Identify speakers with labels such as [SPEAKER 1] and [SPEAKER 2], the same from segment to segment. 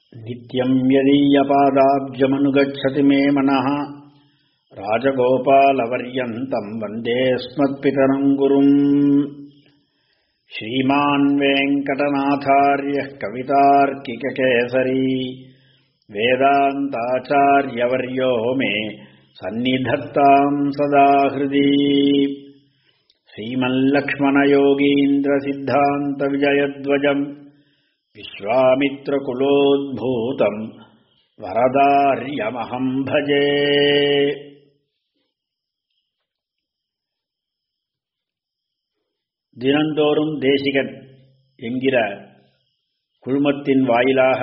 [SPEAKER 1] नित्यम् यदीयपादाब्जमनुगच्छति मे मनः राजगोपालवर्यन्तम् वन्दे स्मत्पितरम् गुरुम् श्रीमान् वेङ्कटनाथार्यः कवितार्किककेसरी वेदान्ताचार्यवर्यो मे सन्निधत्ताम् सदा हृदि श्रीमल्लक्ष्मणयोगीन्द्रसिद्धान्तविजयध्वजम् विश्वामित्रकुलोद्भूतम् வரதாரியமகம் பஜே தினந்தோறும் தேசிகன் என்கிற குழுமத்தின் வாயிலாக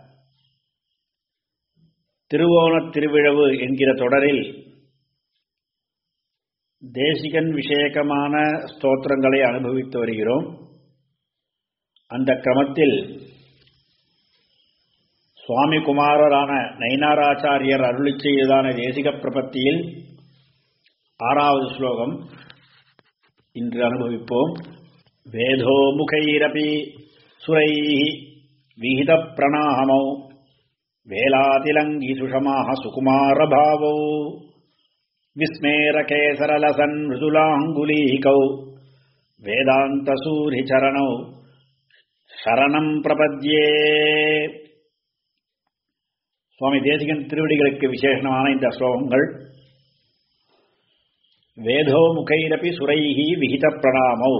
[SPEAKER 1] திருவோணத் திருவிழவு என்கிற தொடரில் தேசிகன் விஷயகமான ஸ்தோத்திரங்களை அனுபவித்து வருகிறோம் அந்த கிரமத்தில் சுவாமி குமாரரான நைனாராச்சாரியர் அருளி செய்ததான தேசிக பிரபத்தியில் ஆறாவது ஸ்லோகம் இன்று அனுபவிப்போம் வேதோ முகைரபி சுரை விகித பிரணாமௌ வேலாதிலங்கி சுஷமாக சுகுமாரபாவௌ விஸ்மேரகேசரலசன் மிருதுலாங்குலீகௌ வேதாந்தசூரிச்சரணௌ சரணம் பிரபத்யே சுவாமி தேசிகன் திருவடிகளுக்கு விசேஷமான இந்த ஸ்லோகங்கள் வேதோ முகைரபி சுரைஹி விகித பிரணாமௌ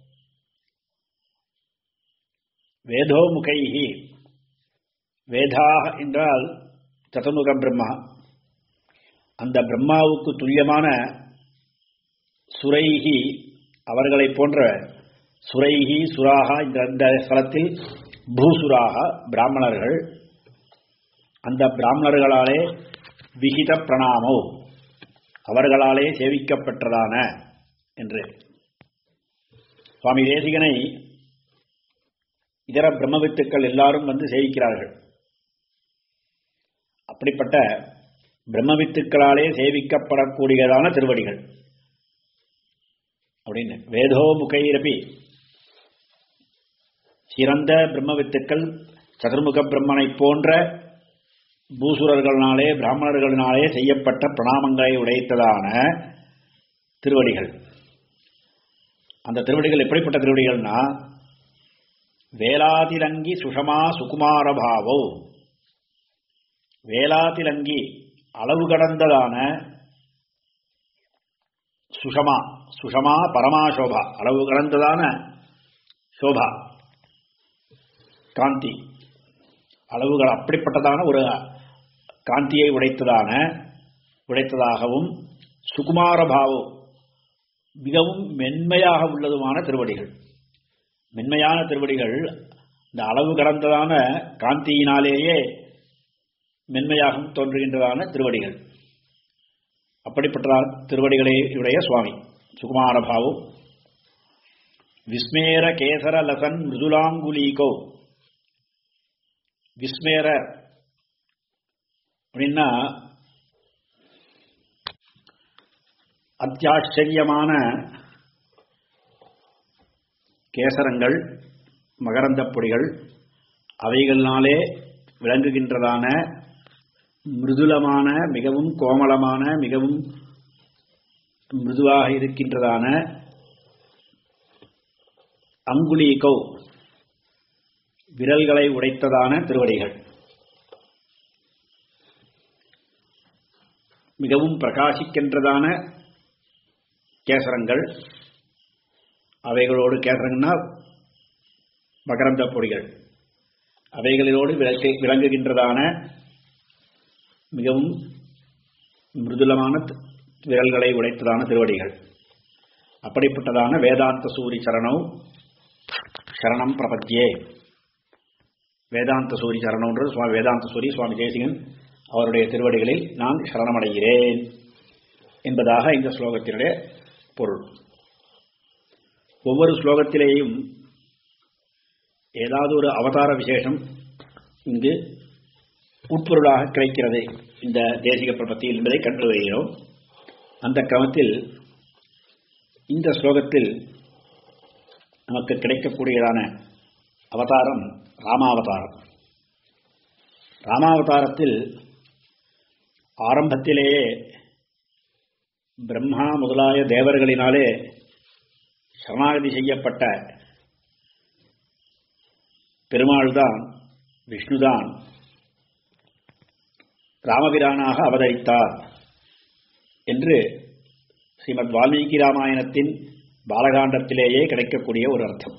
[SPEAKER 1] வேதோ முகைஹி வேதா என்றால் சதுர்முக பிரம்மா அந்த பிரம்மாவுக்கு துல்லியமான சுரைஹி அவர்களை போன்ற சுரைஹி சுராகா இந்த ஸ்தலத்தில் பூசுராக பிராமணர்கள் அந்த பிராமணர்களாலே விகித பிரணாமோ அவர்களாலே சேவிக்கப்பட்டதான என்று சுவாமி தேசிகனை இதர பிரம்மவித்துக்கள் எல்லாரும் வந்து சேவிக்கிறார்கள் அப்படிப்பட்ட பிரம்மவித்துக்களாலே சேவிக்கப்படக்கூடியதான திருவடிகள் அப்படின்னு வேதோ முகைரபி சிறந்த பிரம்மவித்துக்கள் சதுர்முக பிரம்மனை போன்ற பூசுரர்களினாலே பிராமணர்களினாலே செய்யப்பட்ட பிரணாமங்களை உடைத்ததான திருவடிகள் அந்த திருவடிகள் எப்படிப்பட்ட திருவடிகள்னா வேலாதிலங்கி சுஷமா சுகுமாரபாவோ வேலாதிலங்கி அளவு கடந்ததான சுஷமா சுஷமா பரமாசோபா அளவு கடந்ததான சோபா காந்தி அளவுகள் அப்படிப்பட்டதான ஒரு காந்தியை உடைத்ததான உடைத்ததாகவும் சுகுமார பாவம் மிகவும் மென்மையாக உள்ளதுமான திருவடிகள் மென்மையான திருவடிகள் இந்த அளவு கடந்ததான காந்தியினாலேயே மென்மையாகவும் தோன்றுகின்றதான திருவடிகள் அப்படிப்பட்ட திருவடிகளை உடைய சுவாமி சுகுமார பாவம் விஸ்மேர கேசர லசன் மிருதுலாங்குலீகோ விஸ்மேர அப்படின்னா அத்தியாச்சரியமான கேசரங்கள் மகரந்த பொடிகள் அவைகளினாலே விளங்குகின்றதான மிருதுலமான மிகவும் கோமளமான மிகவும் மிருதுவாக இருக்கின்றதான அங்குலீகோ விரல்களை உடைத்ததான திருவடிகள் மிகவும் பிரகாசிக்கின்றதான கேசரங்கள் அவைகளோடு கேசரங்கள்னா மகரந்த பொடிகள் அவைகளோடு விளங்குகின்றதான மிகவும் மிருதுலமான விரல்களை உடைத்ததான திருவடிகள் அப்படிப்பட்டதான வேதாந்த சூரி சரணம் சரணம் பிரபத்தியே வேதாந்த சூரி சரணம்ன்றது சுவாமி வேதாந்த சூரி சுவாமி தேசிகன் அவருடைய திருவடிகளில் நான் சரணமடைகிறேன் என்பதாக இந்த ஸ்லோகத்தினுடைய பொருள் ஒவ்வொரு ஸ்லோகத்திலேயும் ஏதாவது ஒரு அவதார விசேஷம் இங்கு உட்பொருளாக கிடைக்கிறது இந்த தேசிக பிரபத்தியில் என்பதை கண்டு வருகிறோம் அந்த கிரமத்தில் இந்த ஸ்லோகத்தில் நமக்கு கிடைக்கக்கூடியதான அவதாரம் ராமாவதாரம் ராமாவதாரத்தில் ஆரம்பத்திலேயே பிரம்மா முதலாய தேவர்களினாலே சரணாகதி செய்யப்பட்ட பெருமாள்தான் விஷ்ணுதான் ராமபிரானாக அவதரித்தார் என்று ஸ்ரீமத் வால்மீகி ராமாயணத்தின் பாலகாண்டத்திலேயே கிடைக்கக்கூடிய ஒரு அர்த்தம்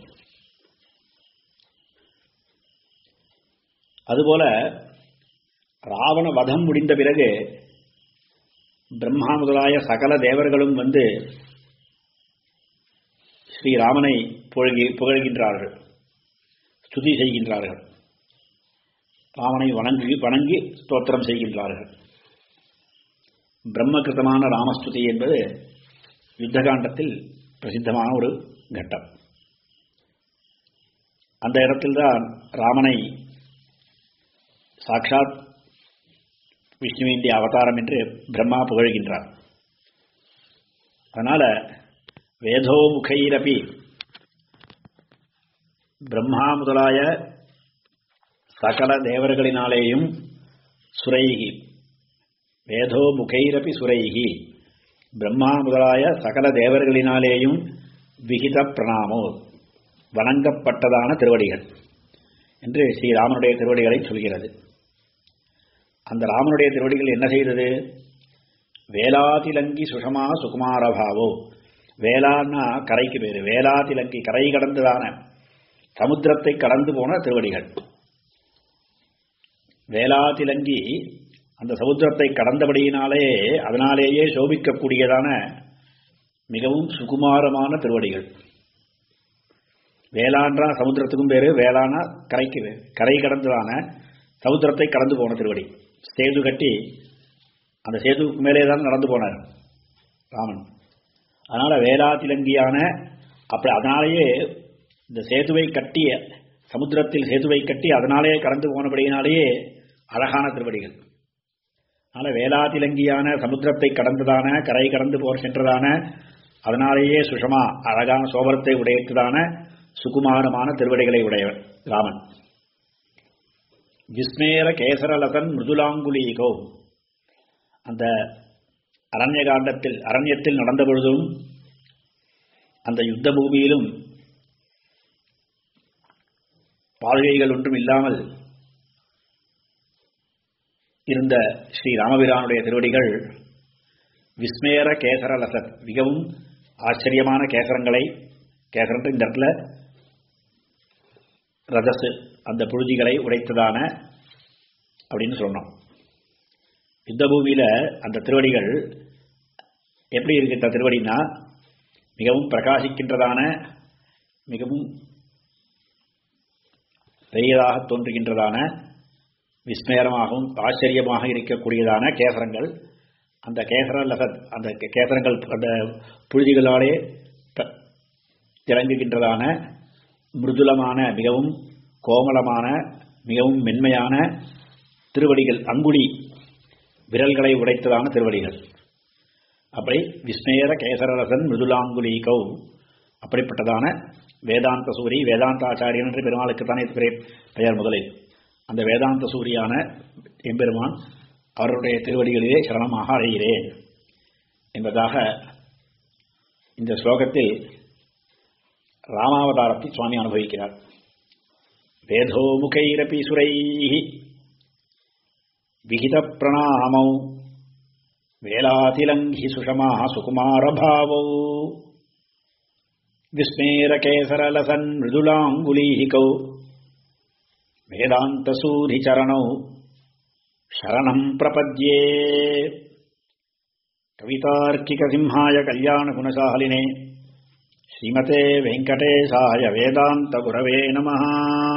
[SPEAKER 1] அதுபோல ராவண வதம் முடிந்த பிறகு பிரம்மா முதலாய சகல தேவர்களும் வந்து ஸ்ரீராமனை புகழ்கி புகழ்கின்றார்கள் ஸ்துதி செய்கின்றார்கள் ராமனை வணங்கி வணங்கி ஸ்தோத்திரம் செய்கின்றார்கள் பிரம்மகிருதமான ராமஸ்துதி என்பது யுத்தகாண்டத்தில் பிரசித்தமான ஒரு கட்டம் அந்த இடத்தில்தான் ராமனை சாட்சாத் விஷ்ணுவின் அவதாரம் என்று பிரம்மா புகழ்கின்றார் அதனால வேதோ முகைரபி பிரம்மா முதலாய சகல தேவர்களினாலேயும் சுரைகி வேதோ முகைரபி சுரைகி பிரம்மா முதலாய சகல தேவர்களினாலேயும் விகித பிரணாமோ வணங்கப்பட்டதான திருவடிகள் என்று ஸ்ரீராமனுடைய திருவடிகளை சொல்கிறது அந்த ராமனுடைய திருவடிகள் என்ன செய்தது வேளாதிலங்கி சுஷமா சுகுமாரபாவோ வேளான்னா கரைக்கு பேரு வேளாதிலங்கி கரை கடந்ததான சமுத்திரத்தை கடந்து போன திருவடிகள் வேளாதிலங்கி அந்த சமுத்திரத்தை கடந்தபடியினாலே அதனாலேயே சோபிக்கக்கூடியதான மிகவும் சுகுமாரமான திருவடிகள் வேளான்றா சமுத்திரத்துக்கும் பேரு வேளானா கரைக்கு பேரு கரை கடந்ததான சமுத்திரத்தை கடந்து போன திருவடி சேது கட்டி அந்த சேதுவுக்கு மேலே தான் நடந்து போனார் ராமன் அதனால வேளாதிலங்கியான அப்படி அதனாலேயே இந்த சேதுவை கட்டிய சமுத்திரத்தில் சேதுவை கட்டி அதனாலேயே கடந்து போனபடியினாலேயே அழகான திருவடிகள் அதனால வேளாதிலங்கியான சமுத்திரத்தை கடந்ததான கரை கடந்து போர் சென்றதான அதனாலேயே சுஷமா அழகான சோபரத்தை உடையதான சுகுமாரமான திருவடிகளை உடையவர் ராமன் விஸ்மேர கேசரலசன் மிருதுலாங்குலீகோ அந்த அரண்ய காண்டத்தில் அரண்யத்தில் நடந்த பொழுதும் அந்த யுத்த பூமியிலும் பாதுகைகள் ஒன்றும் இல்லாமல் இருந்த ஸ்ரீ ராமபிரானுடைய திருவடிகள் விஸ்மேர கேசரலசத் மிகவும் ஆச்சரியமான கேசரங்களை கேசரன் இந்த இடத்துல ரதசு அந்த புழுதிகளை உடைத்ததான அப்படின்னு சொன்னோம் யுத்த பூமியில அந்த திருவடிகள் எப்படி இருக்கின்ற திருவடினா மிகவும் பிரகாசிக்கின்றதான மிகவும் பெரியதாக தோன்றுகின்றதான விஸ்மேரமாகவும் ஆச்சரியமாக இருக்கக்கூடியதான கேசரங்கள் அந்த கேசர லசத் அந்த கேசரங்கள் அந்த புழுதிகளாலே திறங்குகின்றதான மிருதுலமான மிகவும் கோமலமான மிகவும் மென்மையான திருவடிகள் அங்குடி விரல்களை உடைத்ததான திருவடிகள் அப்படி விஸ்மேர கேசரரசன் மிருதுலாங்குலீகௌ அப்படிப்பட்டதான வேதாந்த சூரி வேதாந்த ஆச்சாரியன் என்று பெருமாளுக்கு தானே பெயர் முதலில் அந்த வேதாந்த சூரியான எம்பெருமான் அவருடைய திருவடிகளிலே சரணமாக அழைகிறேன் என்பதாக இந்த ஸ்லோகத்தில் ராமாவதாரத்தை சுவாமி அனுபவிக்கிறார் வேதோ முகைரபி சுரை விகித பிரணாமௌ வேளாதிலங்கி சுஷமா சுகுமாரபாவோ விஸ்மேரகேசரலசன் மிருதுலாங்குலீகௌ வேதாந்தசூரிச்சரணौ शरणं प्रपद्ये कवितार्किकसिंहाय कल्याणगुणशालिने श्रीमते वेङ्कटेशाय वेदान्तगुरवे नमः